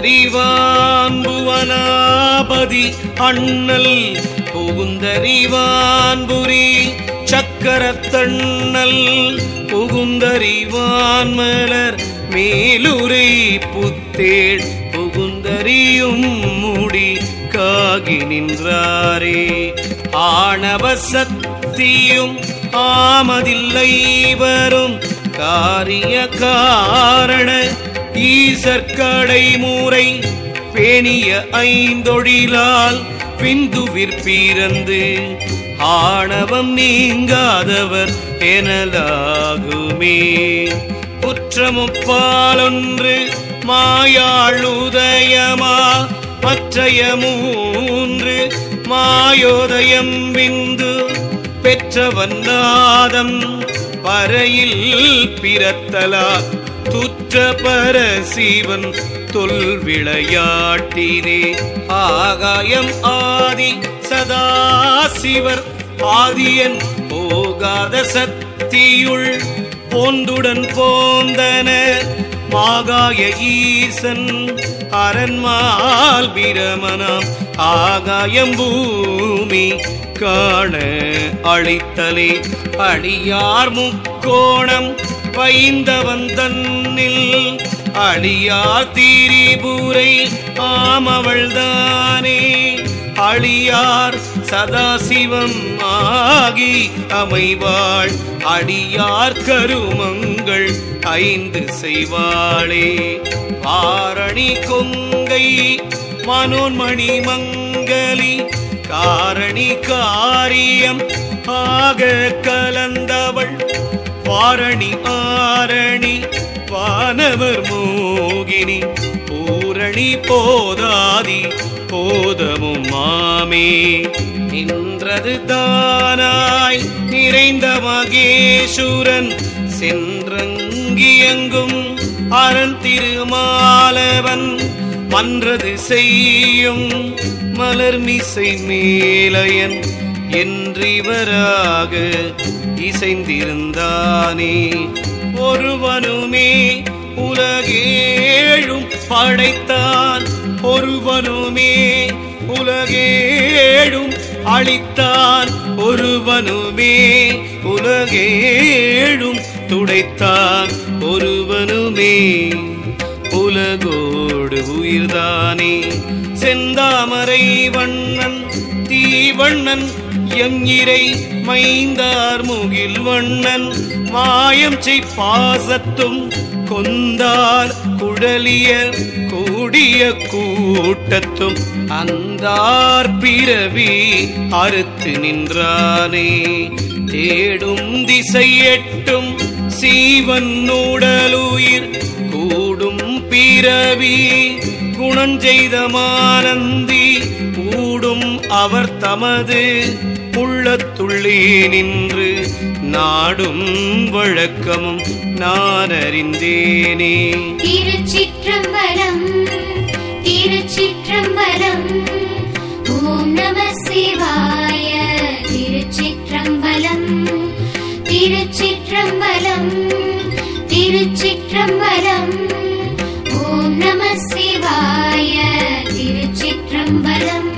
புகுந்தறிவான் புவனாபதி அண்ணல் புகுந்தறிவான் புரி சக்கரத்தண்ணல் புகுந்தறிவான் மலர் மேலுரை புத்தேள் புகுந்தறியும் முடி காகி நின்றாரே ஆணவ சக்தியும் ஆமதில்லை வரும் காரிய காரண ஈசற்கடை மூரை பேணிய ஐந்தொழிலால் பிந்துவிற் பிறந்து ஆணவம் நீங்காதவர் எனலாகுமே குற்றமுப்பாலொன்று மாயாளுதயமா மற்றைய மூன்று மாயோதயம் விந்து பெற்றவன் நாதம் பறையில் பிறத்தலா துற்ற பரசிவன் தொல் விளையாட்டினே ஆகாயம் ஆதி சதாசிவர் ஆதியன் போகாத சக்தியுள் போந்துடன் போந்தன மாகாய ஈசன் அரண்மால் பிரமணம் ஆகாயம் பூமி காண அழித்தலே அடியார் முக்கோணம் வைந்தவன் தன்னில் அழியார் திரிபுரை ஆமவள்தானே அழியார் சதாசிவம் ஆகி அமைவாள் அடியார் கருமங்கள் ஐந்து செய்வாளே வாரணி கொங்கை மனோன்மணி மங்கலி காரணி காரியம் ஆக கலந்தவள் வாரணி ஆரணி வானவர் மோகினி பூரணி போதாதி போதமும் மாமே நின்றது தானாய் நிறைந்த மகேசுரன் சென்றங்கியங்கும் அரண் திருமாலவன் மன்றது செய்யும் மலர்மிசை மேலையன் என்றிவராக இசைந்திருந்தானே ஒருவனுமே உலகேழும் படைத்தான் ஒருவனுமே உலகேழும் அழித்தான் ஒருவனுமே உலகேழும் துடைத்தான் ஒருவனுமே உலகோடு உயிர்தானே செந்தாமரை வண்ணன் தீவண்ணன் எங்கிரை மைந்தார் முகில் வண்ணன் மாயம் செய் பாசத்தும் கொந்தார் குழலிய கூடிய கூட்டத்தும் அந்தார் பிறவி அறுத்து நின்றானே தேடும் திசை எட்டும் சீவன் உடலுயிர் கூடும் பிறவி குணஞ்செய்த மானந்தி கூடும் அவர் தமது உள்ளத்துள்ளே நின்று நாடும் வழக்கமும் நான் அறிந்தேனே திருச்சிற்றம்பலம் திருச்சிற்றம்பலம் ஓம் நம சிவாய திருச்சிற்றம்பலம் திருச்சிற்றம்பலம் திருச்சிற்றம்பலம் ஓம் நம சிவாய திருச்சிற்றம்பலம்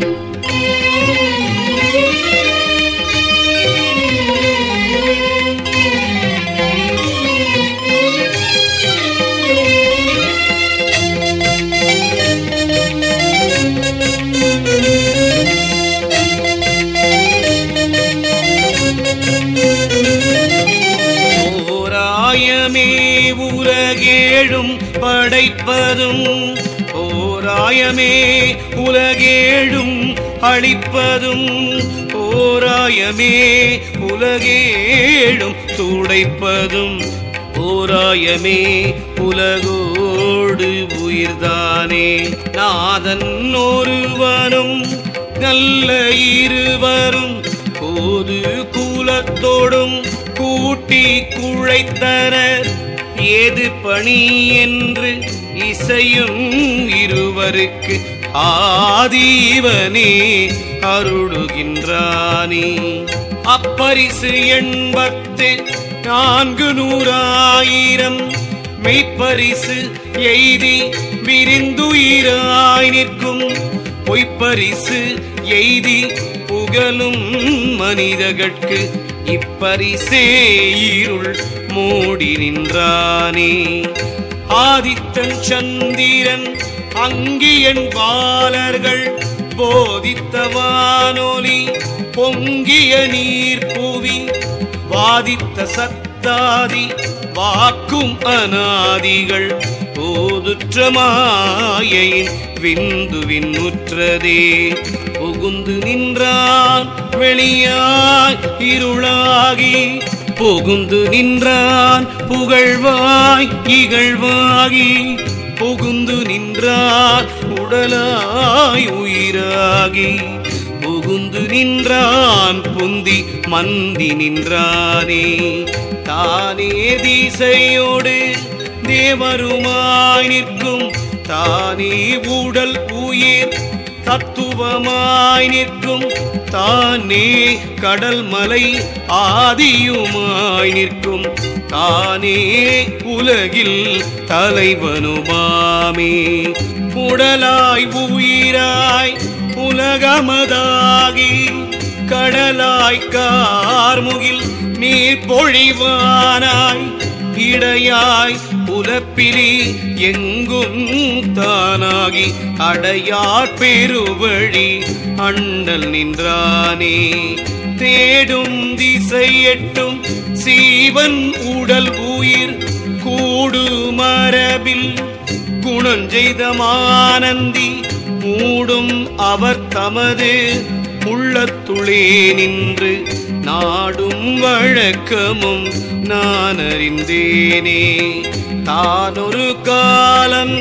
ஓராயமே உலகேழும் படைப்பதும் ஓராயமே உலகேழும் அழிப்பதும் ஓராயமே உலகேழும் துடைப்பதும் ஓராயமே உலகோடு உயிர்தானே நாதன் ஒருவனும் நல்ல இருவரும் கோது கூலத்தோடும் கூட்டி குழைத்தனர் ஏது பணி என்று இசையும் இருவருக்கு ஆதீவனே அருளுகின்றானே அப்பரிசு எண்பத்து நான்கு நூறாயிரம் மெய்ப்பரிசு எய்தி விரிந்துயிராய் நிற்கும் பொய்ப்பரிசு எய்தி புகழும் மனிதகட்கு இப்பரிசே இருள் மூடி நின்றானே ஆதித்தன் சந்திரன் அங்கியன் பாலர்கள் போதித்த வானொலி பொங்கிய நீர் புவி வாதித்த சத்தாதி வாக்கும் அநாதிகள் போதுற்ற மாயையின் விந்துவின் உற்றதே புகுந்து நின்றான் வெளியாய் இருளாகி புகுந்து நின்றான் புகழ்வாய் இகழ்வாகி புகுந்து நின்றான் உடலாய் உயிராகி புகுந்து நின்றான் புந்தி மந்தி நின்றானே தானே திசையோடு தேவருமாய் நிற்கும் தானே உடல் உயிர் தத்துவமாய் நிற்கும் தானே கடல் மலை ஆதியுமாய் நிற்கும் தானே உலகில் தலைவனுமாமே உடலாய் உயிராய் உலகமதாகி கடலாய் கார்முகில் நீர் பொழிவானாய் இடையாய் புலப்பிலி எங்கும் தானாகி அடையார் பெருவழி அண்ணல் நின்றானே தேடும் திசை எட்டும் சீவன் உடல் உயிர் கூடு மரபில் குணஞ்செய்த மானந்தி மூடும் அவர் தமது உள்ளத்துளே நின்று நாடும் வழக்கமும் நான் அறிந்தேனே தானொரு காலம்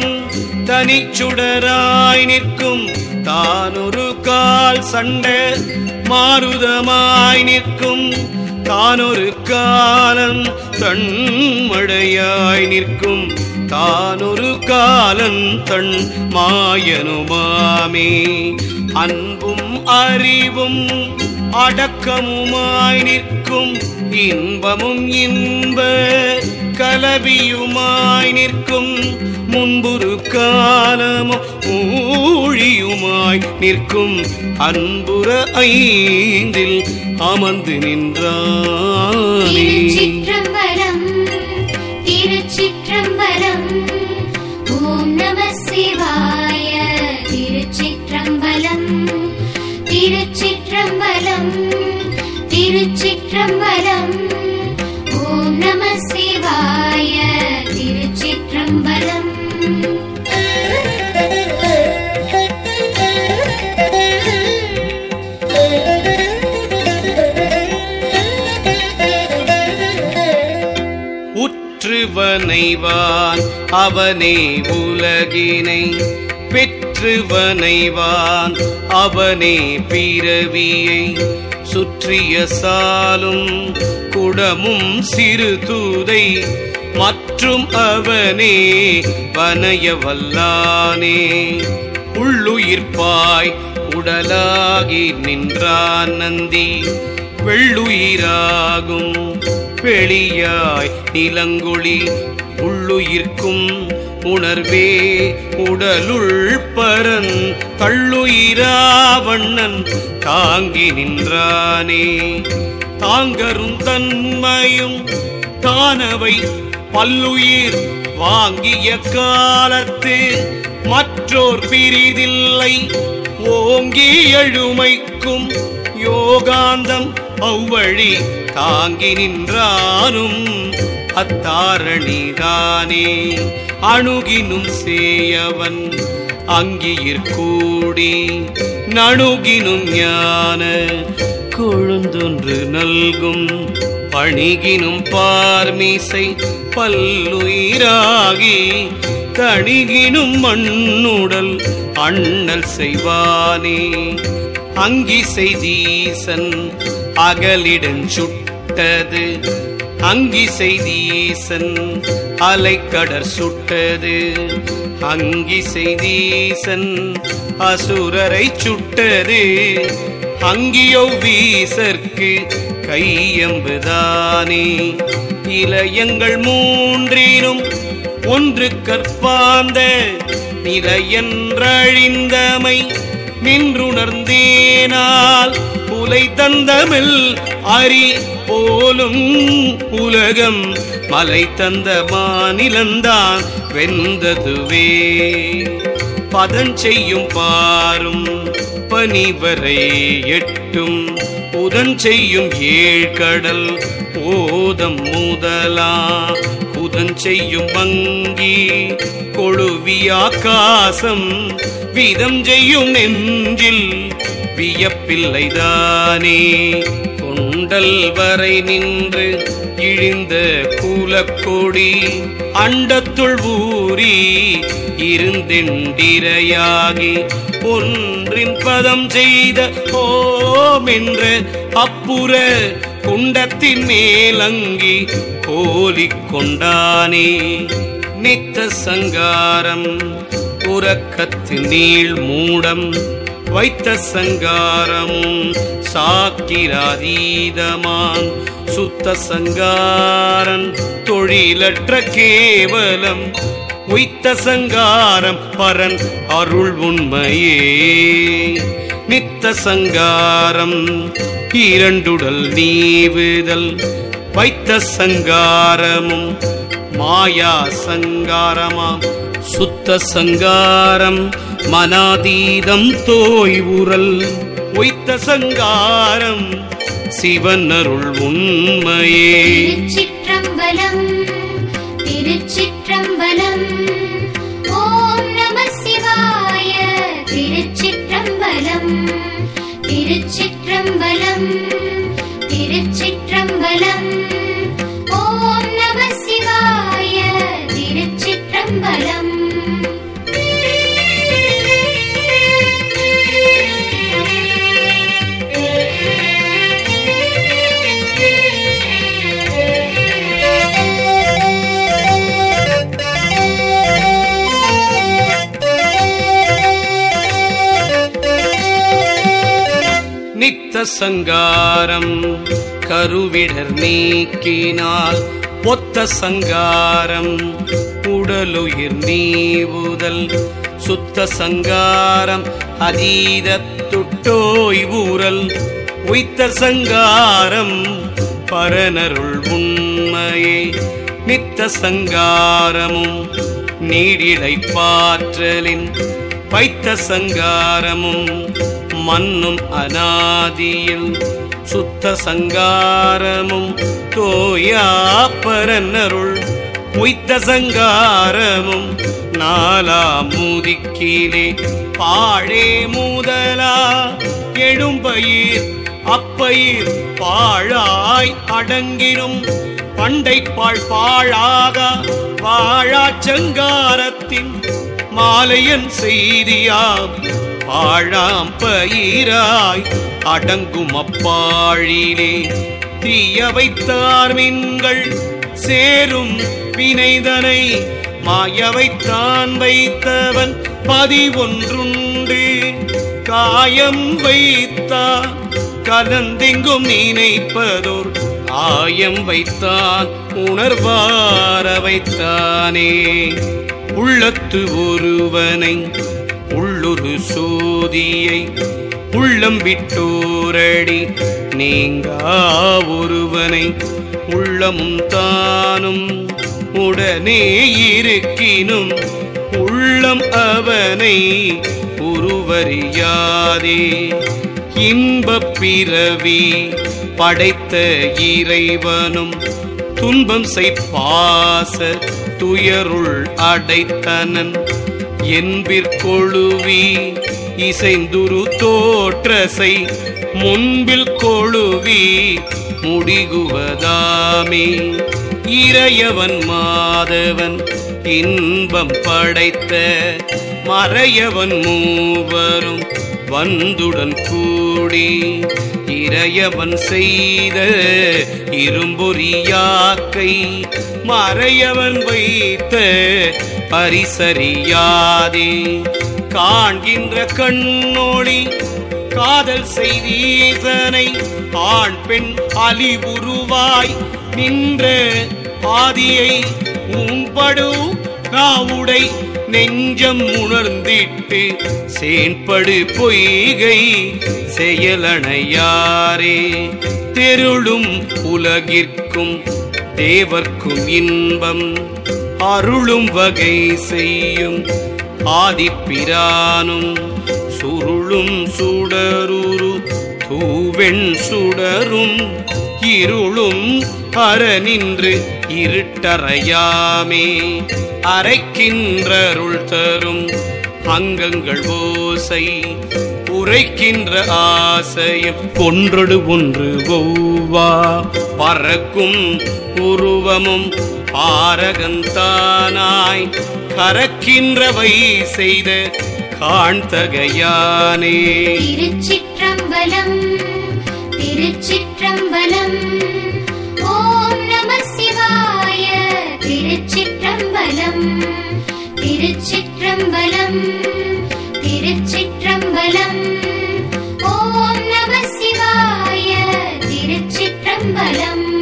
தனிச்சுடராய் நிற்கும் தானொரு கால் சண்ட மாருதமாய் நிற்கும் தானொரு காலம் தன்மழையாய் நிற்கும் தானொரு காலன் தன் மாயனுமாமே அன்பும் அறிவும் அடக்கமுமாய் நிற்கும் இன்பமும் இன்ப கலவியுமாய் நிற்கும் முன்புரு காலமும் ஊழியுமாய் நிற்கும் அன்புற ஐந்தில் அமர்ந்து நின்றானே திருச்சிற்றம்பலம் திருச்சிற்றம்பலம் ஓம் நம சிவாய திருச்சிற்றம்பலம் திருச்சிற்றம்பலம் திருச்சிற்றம்பலம் ஓம் நம சிவாய திருச்சிற்றம்பலம் உற்று வனைவான் அவனே உலகினை பெற்று வனைவான் அவனே பிறவியை சுற்றிய சாலும் குடமும் சிறு தூதை மற்றும் அவனே வனைய வல்லானே உள்ளுயிர்ப்பாய் உடலாகி நின்றான் நந்தி வெள்ளுயிராகும் வெளியாய் நிலங்கொளி உள்ளுயிர்க்கும் உணர்வே உடலுள் பரன் தள்ளுயிராவண்ணன் தாங்கி நின்றானே தாங்கரும் தன்மையும் தானவை பல்லுயிர் வாங்கிய காலத்து மற்றோர் பிரிதில்லை ஓங்கி எழுமைக்கும் யோகாந்தம் அவ்வழி தாங்கி நின்றானும் அத்தாரணிதானே அணுகினும் சேயவன் அங்கியிற்கூடி நணுகினும் ஞான கொழுந்தொன்று நல்கும் பணிகினும் பார்மிசை பல்லுயிராகி தணிகினும் மண்ணுடல் அண்ணல் செய்வானே அங்கி செய்தீசன் அகலிடன் சுட்டது அங்கி செய்தீசன் அலைக்கடற் சுட்டது அங்கி செய்தீசன் அசுரரை சுட்டது அங்கியோ வீசற்கு கையம்புதானே இளையங்கள் மூன்றினும் ஒன்று கற்பாந்த நிலையன்றழிந்தமை நின்றுணர்ந்தேனால் புலை தந்தமில் அரி போலும் உலகம் மலை தந்த மாநிலந்தான் வெந்ததுவே பதஞ்செய்யும் பாரும் பனிவரை எட்டும் உதஞ்செய்யும் ஏழ்கடல் ஓதம் முதலா குதஞ்செய்யும் வங்கி கொழுவியாக்காசம் விதம் செய்யும் நெஞ்சில் வியப்பில்லைதானே கொண்டல் வரை நின்று இழிந்த கூலக்கொடி அண்டத்துள் ஊறி இருந்திண்டிரையாகி ஒன்றின் பதம் செய்த ஓம் என்ற அப்புற குண்டத்தின் மேலங்கி கோலிக் கொண்டானே நித்த சங்காரம் உறக்கத்தின் நீள் மூடம் வைத்த சங்காரமும் சாக்கிராதீதமான் சுத்த சங்காரன் தொழிலற்ற கேவலம் உய்த்த சங்காரம் பரன் அருள் உண்மையே நித்த சங்காரம் இரண்டுடல் நீவுதல் வைத்த சங்காரமும் மாயா சங்காரமாம் சுத்த சங்காரம் மனாதீதம் தோய்வுறல் ஒய்த்த சங்காரம் சிவன் அருள் உண்மையே திருச்சிற்றம்பலம் திருச்சிற்றம்பலம் ஓம் நம சிவாய திருச்சிற்றம்பலம் திருச்சிற்றம்பலம் திருச்சிற்றம்பலம் ஓம் நம சிவாய திருச்சிற்றம்பலம் நித்த சங்காரம் கருவிடர் நீக்கினால் ஒத்த சங்காரம் உடலுயிர் நீவுதல் சுத்த சங்காரம் அதீத துட்டோய் ஊரல் உய்த்த சங்காரம் பரனருள் உண்மையே நித்த சங்காரமும் நீடிலை பாற்றலின் வைத்த சங்காரமும் மன்னும் அனாதியில் சுத்த சங்காரமும் தோயா பரனருள் உய்த்த சங்காரமும் நாலா முதிக்கிலே பாழே முதலா எழும்பயிர் அப்பயிர் பாழாய் அடங்கினும் பண்டை பாழ் பாழாக வாழாச்சங்காரத்தின் மாலையன் செய்தியாம் பாழாம் பயிராய் அடங்கும் அப்பாழிலே தீய வைத்தார் மின்கள் சேரும் வினைதனை மாய வைத்தான் வைத்தவன் பதிவொன்றுண்டு காயம் வைத்தான் கலந்தெங்கும் நினைப்பதோர் ஆயம் வைத்தான் உணர்வார வைத்தானே உள்ளத்து ஒருவனை உள்ளொரு சோதியை உள்ளம் விட்டோரடி நீங்கா ஒருவனை உள்ளமும் தானும் உடனே இருக்கினும் உள்ளம் அவனை உருவறியாதே இன்பப் பிறவி படைத்த இறைவனும் துன்பம் செய்பாச துயருள் அடைத்தனன் என்பிற்கொழுவி இசைந்துரு தோற்றசை முன்பில் கொழுவி முடிகுவதாமே இறையவன் மாதவன் இன்பம் படைத்த மறையவன் மூவரும் வந்துடன் கூடி இறையவன் செய்த இரும்பொறியாக்கை மறையவன் வைத்த பரிசறியாதே காண்கின்ற கண்ணோடி காதல் செய்தீசனை ஆண் பெண் அலிவுருவாய் நின்ற ஆதியை உம்படு நாவுடை நெஞ்சம் உணர்ந்திட்டு சேன்படு பொய்கை செயலணையாரே தெருளும் உலகிற்கும் தேவர்க்கும் இன்பம் அருளும் வகை செய்யும் ஆதிப்பிரானும் சுருளும் சுடருரு தூவெண் சுடரும் இருளும் அறநின்று இருட்டறையாமே அரைக்கின்றருள் தரும் அங்கங்கள் ஓசை உரைக்கின்ற ஆசையம் ஒன்றொடு ஒன்று ஒவ்வா பறக்கும் உருவமும் ஆரகந்தானாய் கரக்கின்றவை செய்த காண்தகையானே திருச்சிற்றம்பலம் திருச்சிற்றம்பலம் ஓம் நம சிவாய திருச்சிற்றம்பலம் திருச்சிற்றம்பலம் திருச்சிற்றம்பலம் ஓம் நம சிவாய திருச்சிற்றம்பலம்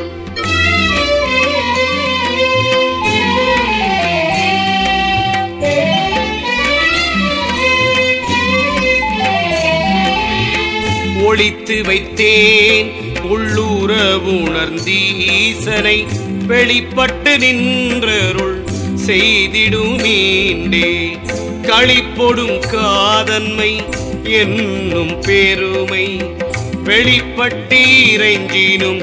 ஒளித்து வைத்தேன் உள்ளூர உணர்ந்தீசனை வெளிப்பட்டு நின்றருள் செய்திடுமீண்டே களிப்பொடும் காதன்மை என்னும் பெருமை வெளிப்பட்டீரைஞ்சினும்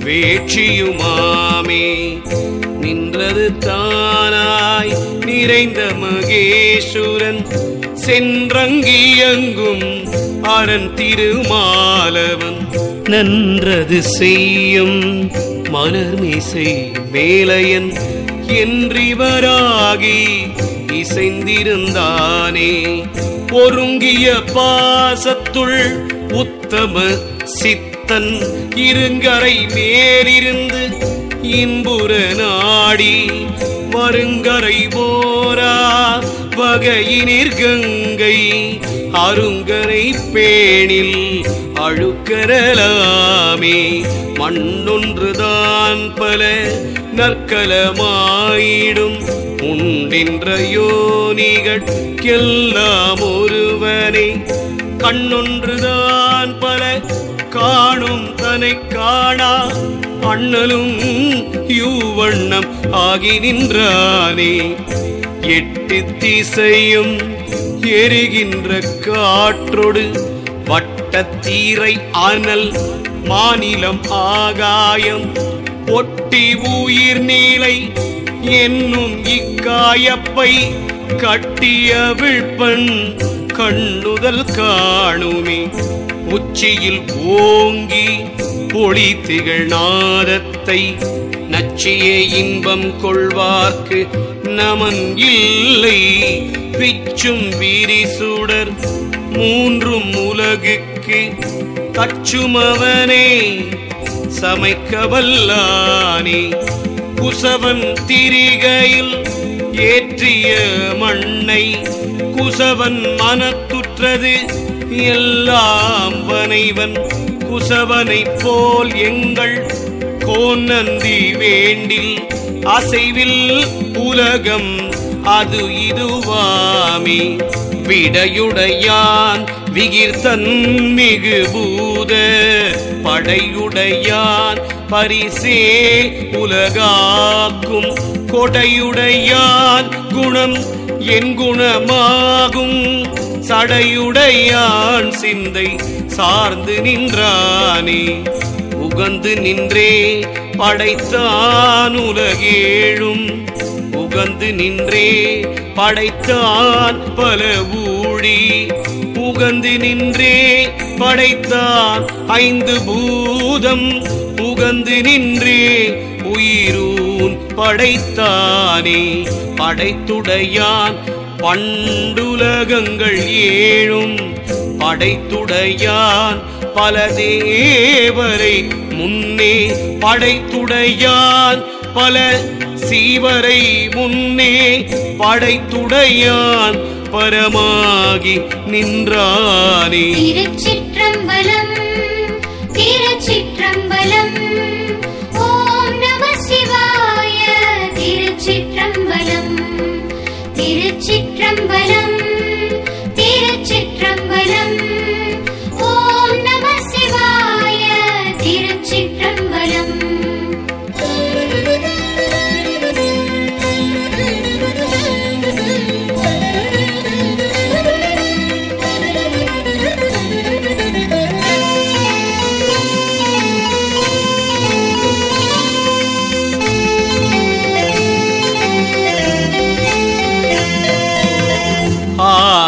வேட்சியுமாமே நின்றது தானாய் நிறைந்த மகேஸ்வரன் சென்றங்கியங்கும் அரண் திருமாலவன் நன்றது செய்யும் மலர்மிசை மேலையன் என்றிவராகி இசைந்திருந்தானே பொருங்கிய பாசத்துள் உத்தம சித்தன் இருங்கரை மேலிருந்து இன்புற நாடி மருங்கரை போரா வகையினிற் கங்கை அருங்கரை பேணில் அழுக்கரலாமே மண்ணொன்றுதான் பல நற்கலமாயிடும் உண்டின்ற யோனிகட்கெல்லாம் ஒருவனே கண்ணொன்றுதான் பல காணும் தனை காணா அண்ணலும் யூவண்ணம் ஆகி நின்றானே எட்டு திசையும் எரிகின்ற காற்றொடு வட்டத்தீரை அனல் மாநிலம் ஆகாயம் ஒட்டி உயிர் நீலை என்னும் இக்காயப்பை கட்டிய விழ்ப்பன் கண்ணுதல் காணுமே உச்சியில் ஓங்கி ஒளி திகழ் நாதத்தை நச்சியே இன்பம் கொள்வார்க்கு நமன் இல்லை பிச்சும் விரிசுடர் மூன்றும் உலகுக்கு தச்சுமவனே சமைக்க வல்லானே குசவன் திரிகையில் ஏற்றிய மண்ணை குசவன் மனத்துற்றது எல்லாம் வனைவன் குசவனைப் போல் எங்கள் கோநந்தி வேண்டில் அசைவில் உலகம் அது இதுவாமே விடையுடையான் விகிர்த்தன் மிகு பூத படையுடையான் பரிசே உலகாக்கும் கொடையுடையான் குணம் என் குணமாகும் சடையுடையான் சிந்தை சார்ந்து நின்றானே உகந்து நின்றே படைத்தான் உலகேழும் உகந்து நின்றே படைத்தான் பல ஊழி உகந்து நின்றே படைத்தான் ஐந்து பூதம் உகந்து நின்றே உயிரூன் படைத்தானே படைத்துடையான் பண்டுலகங்கள் ஏழும் படைத்துடையான் பல தேவரை முன்னே படைத்துடையான் பல சீவரை முன்னே படைத்துடையான் பரமாகி நின்றானே திருச்சிற்றம்பலம் திருச்சிற்றம்பலம் ஓம் நம சிவாய திருச்சிற்றம்பலம் திருச்சிற்றம்பலம்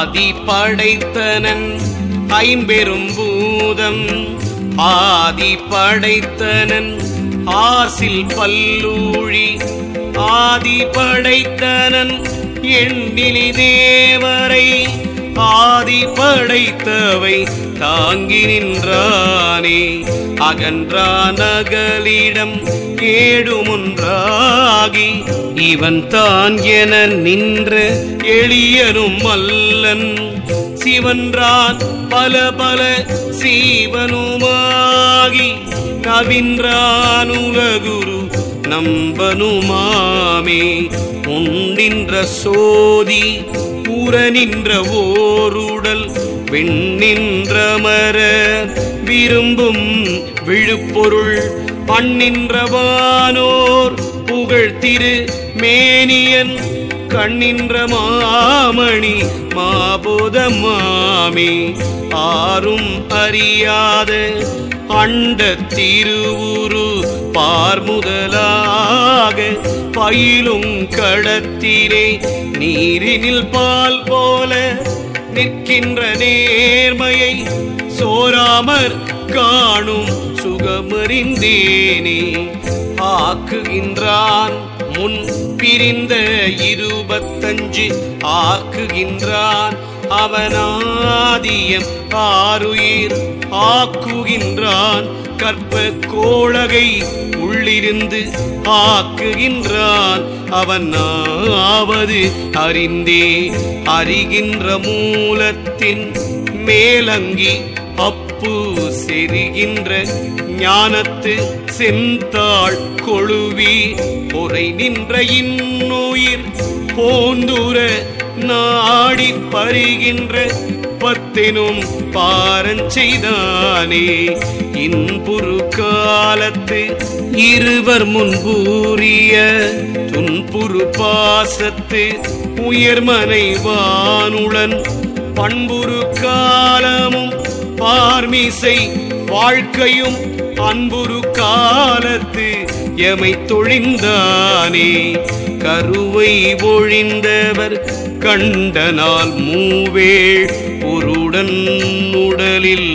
ஆதி படைத்தனன் ஐம்பெரும் பூதம் ஆதி படைத்தனன் ஆசில் பல்லூழி ஆதி படைத்தனன் எண்ணிலி தேவரை ஆதி படைத்தவை தாங்கி நின்றானே அகன்றான் அகலிடம் ஏடுமொன்றாகி இவன் தான் என நின்ற எளியனும் அல்லன் சிவன்றான் பல பல சீவனுமாகி நவின்றான் உலகுரு நம்பனுமாமே உண்டின்ற சோதி உற நின்ற ஓருடல் வெண்ணின்றமர விரும்பும் விழுப்பொருள் பண்ணின்றவானோர் புகழ் திரு மேனியன் கண்ணின்ற மாமணி மாபோதமாமே ஆரும் அறியாத அண்ட திருவுரு பார்முதலாக பயிலும் கடத்திலே நீரினில் பால் போல நிற்கின்ற நேர்மையை சோராமற் காணும் சுகமறிந்தேனே ஆக்குகின்றான் முன் பிரிந்த இருபத்தஞ்சு ஆக்குகின்றான் அவனாதியம் ஆறுயிர் ஆக்குகின்றான் கற்ப கோளகை உள்ளிருந்து ஆக்குகின்றான் அவன் ஆவது அறிந்தே அறிகின்ற மூலத்தின் மேலங்கி அப்பு செரிகின்ற ஞானத்து செந்தாள் கொழுவி பொறை நின்ற இன்னுயிர் போந்துர நாடி பறிகின்ற பத்தினும் பாரஞ்செய்தானே இன்புரு காலத்து இருவர் முன்பூரிய துன்புரு பாசத்து உயர்மனை வானுடன் பண்புரு காலமும் பார்மிசை வாழ்க்கையும் அன்புரு காலத்து எமை தொழிந்தானே கருவை ஒழிந்தவர் கண்டனால் மூவேள் பொருடன் உடலில்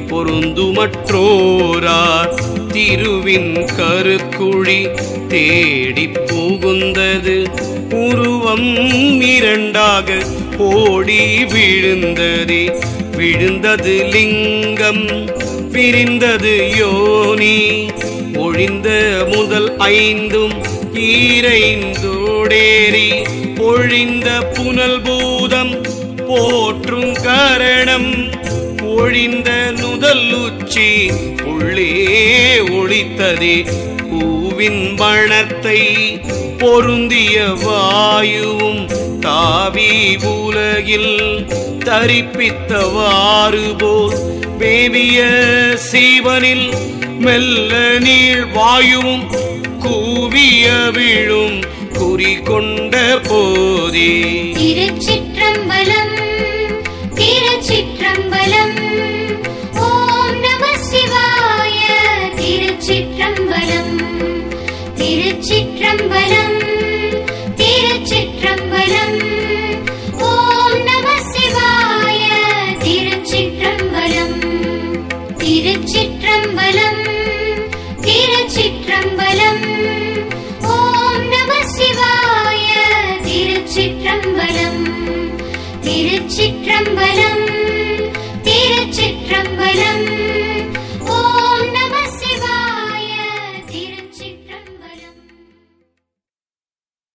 பொருந்துமற்றோரார் திருவின் கருக்குழி தேடி புகுந்தது உருவம் இரண்டாக ஓடி விழுந்ததே விழுந்தது லிங்கம் பிரிந்தது யோனி ஒழிந்த முதல் ஐந்தும் ஈரைந்தோடேறி ஒழிந்த புனல் பூதம் போற்றும் கரணம் ஒழிந்த நுதல் உச்சி உள்ளே ஒளித்ததே பூவின் வனத்தை பொருந்திய வாயுவும் தாவி உலகில் தரிப்பித்தவாறு போல் மேவிய சீவனில் மெல்ல நீள் வாயுவும் கூவிய விழும் குறி கொண்ட போதே திருச்சிற்றம்பலம் திருச்சிற்றம்பலம் ஓம் நம சிவாய திருச்சிற்றம்பலம் திருச்சிற்றம்பலம் திருச்சிற்றம்பலம் ஓம் நம சிவாய திருச்சிற்றம்பலம் திருச்சிற்றம்பலம் திருச்சிற்றம்பலம் ஓம் நம சிவாய திருச்சிற்றம்பலம் திருச்சிற்றம்பலம்